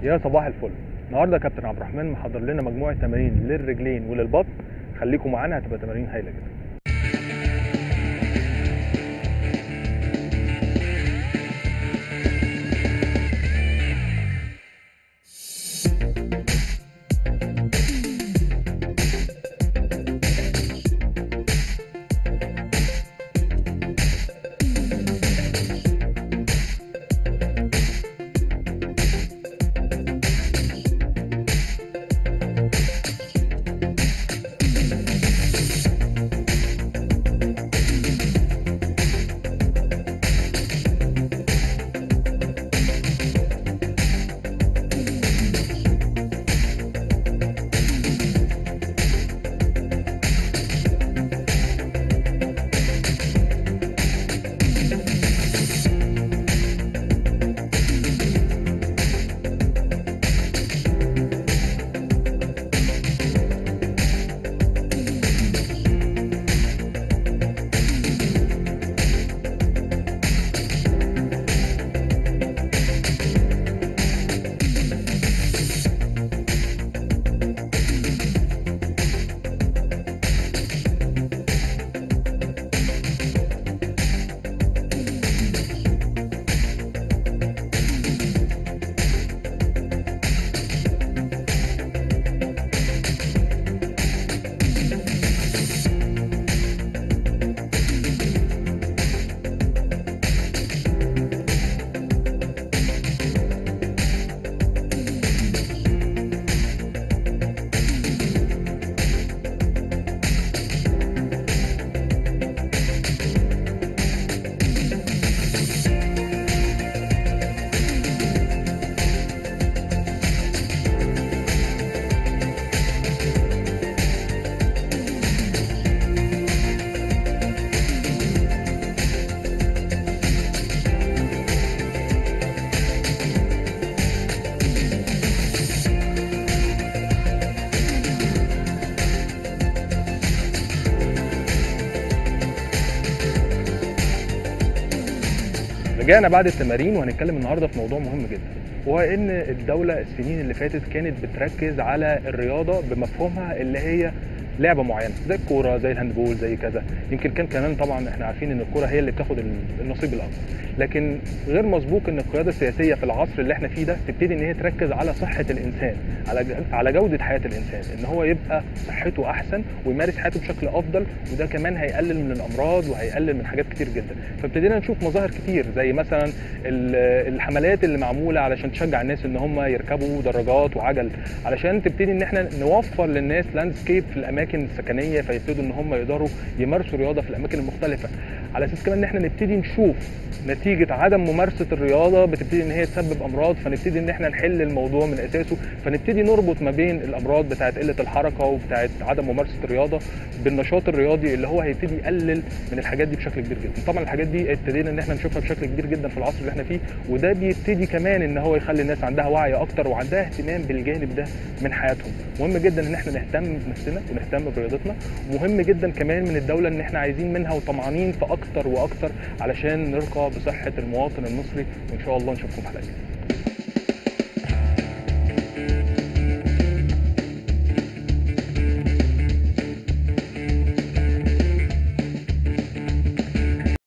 يا صباح الفل النهارده كابتن عبد الرحمن محضر لنا مجموعه تمارين للرجلين وللبطن خليكم معانا هتبقى تمارين هايله جدا رجعنا بعد التمارين وهنتكلم النهارده في موضوع مهم جدا وهو ان الدوله السنين اللي فاتت كانت بتركز على الرياضه بمفهومها اللي هي لعبه معينه زي الكوره زي الهاندبول زي كذا يمكن كان كمان طبعا احنا عارفين ان الكوره هي اللي بتاخد النصيب الاكبر لكن غير مسبوق ان القياده السياسيه في العصر اللي احنا فيه ده تبتدي ان هي تركز على صحه الانسان على على جوده حياه الانسان ان هو يبقى صحته احسن ويمارس حياته بشكل افضل وده كمان هيقلل من الامراض وهيقلل من حاجات كتير جدا فابتدينا نشوف مظاهر كتير زي مثلا الحملات اللي معموله علشان تشجع الناس ان هم يركبوا دراجات وعجل علشان تبتدي ان احنا نوفر للناس لاندسكيب في الاماكن السكنيه فيبتدوا ان هم يقدروا يمارسوا رياضه في الاماكن المختلفه على اساس كمان ان احنا نبتدي نشوف نتيجه عدم ممارسه الرياضه بتبتدي ان هي تسبب امراض فنبتدي ان احنا نحل الموضوع من اساسه فنبتدي نربط ما بين الامراض بتاعه قله الحركه وبتاعه عدم ممارسه الرياضه بالنشاط الرياضي اللي هو هيبتدي يقلل من الحاجات دي بشكل كبير جدا طبعا الحاجات دي ابتدينا ان احنا نشوفها بشكل كبير جدا في العصر اللي احنا فيه وده بيبتدي كمان ان هو يخلي الناس عندها وعي اكتر وعندها اهتمام بالجانب ده من حياتهم مهم جدا ان احنا نهتم بنفسنا ونهتم برياضتنا مهم جدا كمان من الدوله ان احنا عايزين منها وطمعانين في اكتر واكتر علشان نرقى بصحه المواطن المصري وان شاء الله نشوفكم حلقه جديده